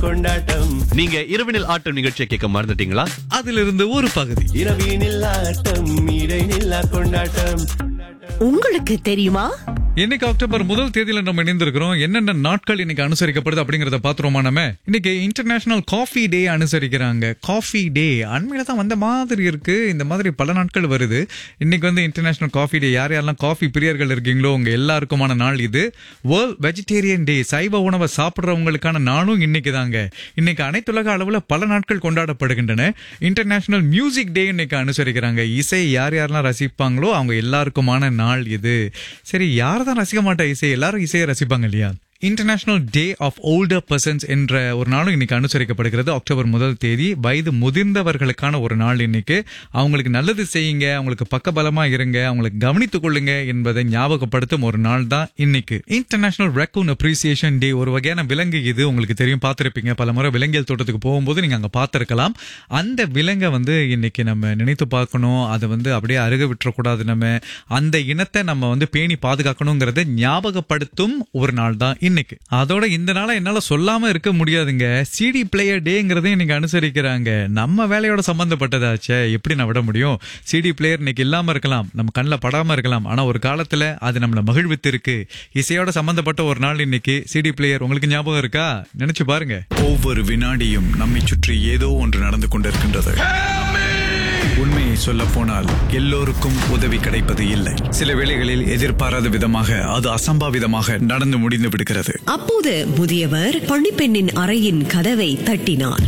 கொண்டாட்டம் நீங்க இரவினில் ஆட்டம் நிகழ்ச்சியை கேட்க மறந்துட்டீங்களா அதிலிருந்து ஒரு பகுதி இரவினில் ஆட்டம் இடைநில்லா கொண்டாட்டம் உங்களுக்கு தெரியுமா இன்னைக்கு அக்டோபர் முதல் தேதியில நம்ம இணைந்திருக்கிறோம் என்னென்ன நாட்கள் இன்னைக்கு அனுசரிக்கப்படுது அப்படிங்கறத பாத்துருவோமா நம்ம இன்னைக்கு இன்டர்நேஷனல் காஃபி டே அனுசரிக்கிறாங்க காஃபி டே அண்மையில தான் வந்த மாதிரி இருக்கு இந்த மாதிரி பல நாட்கள் வருது இன்னைக்கு வந்து இன்டர்நேஷனல் காஃபி டே யார் யாரெல்லாம் காஃபி பிரியர்கள் இருக்கீங்களோ உங்க எல்லாருக்குமான நாள் இது வேர்ல்ட் வெஜிடேரியன் டே சைவ உணவை சாப்பிடுறவங்களுக்கான நாளும் இன்னைக்கு தாங்க இன்னைக்கு அனைத்துலக அளவுல பல நாட்கள் கொண்டாடப்படுகின்றன இன்டர்நேஷனல் மியூசிக் டே இன்னைக்கு அனுசரிக்கிறாங்க இசை யார் யாரெல்லாம் ரசிப்பாங்களோ அவங்க எல்லாருக்குமான நாள் இது சரி யார் தான் ரசிக்க மாட்டா இசை எல்லாரும் இசையை ரசிப்பாங்க இல்லையா international day of older persons என்ற ஒரு நாளும் இன்னைக்கு அனுசரிக்கப்படுகிறது அக்டோபர் முதல் தேதி வயது முதிர்ந்தவர்களுக்கான ஒரு நாள் இன்னைக்கு அவங்களுக்கு நல்லது செய்யுங்க அவங்களுக்கு பக்கபலமா இருங்க அவங்களுக்கு கவனித்துக் கொள்ளுங்க என்பதை ஞாபகப்படுத்தும் ஒரு நாள் தான் இன்னைக்கு இன்டர்நேஷனல் ரெக்கூன் அப்ரிசியேஷன் டே ஒரு வகையான விலங்கு இது உங்களுக்கு தெரியும் பார்த்திருப்பீங்க பல முறை விலங்கியல் தோட்டத்துக்கு போகும்போது நீங்க அங்க பார்த்திருக்கலாம் அந்த விலங்கை வந்து இன்னைக்கு நம்ம நினைத்து பார்க்கணும் அதை வந்து அப்படியே அருக விட்டுறக்கூடாது நம்ம அந்த இனத்தை நம்ம வந்து பேணி பாதுகாக்கணுங்கிறத ஞாபகப்படுத்தும் ஒரு நாள் தான் இன்னைக்கு அதோட இந்த நாளை என்னால சொல்லாம இருக்க முடியாதுங்க சிடி பிளேயர் டேங்கிறதையும் இன்னைக்கு அனுசரிக்கிறாங்க நம்ம வேலையோட சம்பந்தப்பட்டதாச்சே எப்படி நான் விட முடியும் சிடி பிளேயர் இன்னைக்கு இல்லாம இருக்கலாம் நம்ம கண்ணில் படாம இருக்கலாம் ஆனா ஒரு காலத்துல அது நம்மள மகிழ்வித்து இருக்கு இசையோட சம்பந்தப்பட்ட ஒரு நாள் இன்னைக்கு சிடி பிளேயர் உங்களுக்கு ஞாபகம் இருக்கா நினைச்சு பாருங்க ஒவ்வொரு வினாடியும் நம்மை சுற்றி ஏதோ ஒன்று நடந்து கொண்டிருக்கின்றது உண்மையை சொல்ல போனால் எல்லோருக்கும் உதவி கிடைப்பது இல்லை சில வேளைகளில் எதிர்பாராத விதமாக அது அசம்பாவிதமாக நடந்து முடிந்து விடுகிறது அப்போது முதியவர் பணிப்பெண்ணின் அறையின் கதவை தட்டினார்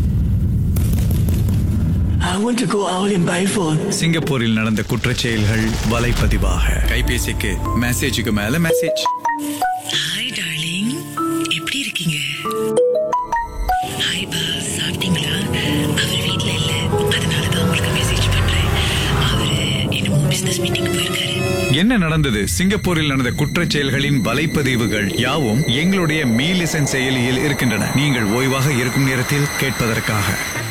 I want to go out in Biford. சிங்கப்பூரில் நடந்த குற்றச் செயல்கள் வலைப்பதிவாக கைபேசிக்கு மெசேஜுக்கு மேல மெசேஜ் ஹாய் டார்லிங் எப்படி இருக்கீங்க ஹாய் பா சாப்பிட்டீங்களா அவர் வீட்ல இல்ல அதனால தான் உங்களுக்கு மெசேஜ் பண்றேன் அவரு என்னமோ பிசினஸ் மீட்டிங் போயிருக்காரு என்ன நடந்தது சிங்கப்பூரில் நடந்த குற்றச் செயல்களின் வலைப்பதிவுகள் யாவும் எங்களுடைய மீ லிசன் செயலியில் இருக்கின்றன நீங்கள் ஓய்வாக இருக்கும் நேரத்தில் கேட்பதற்காக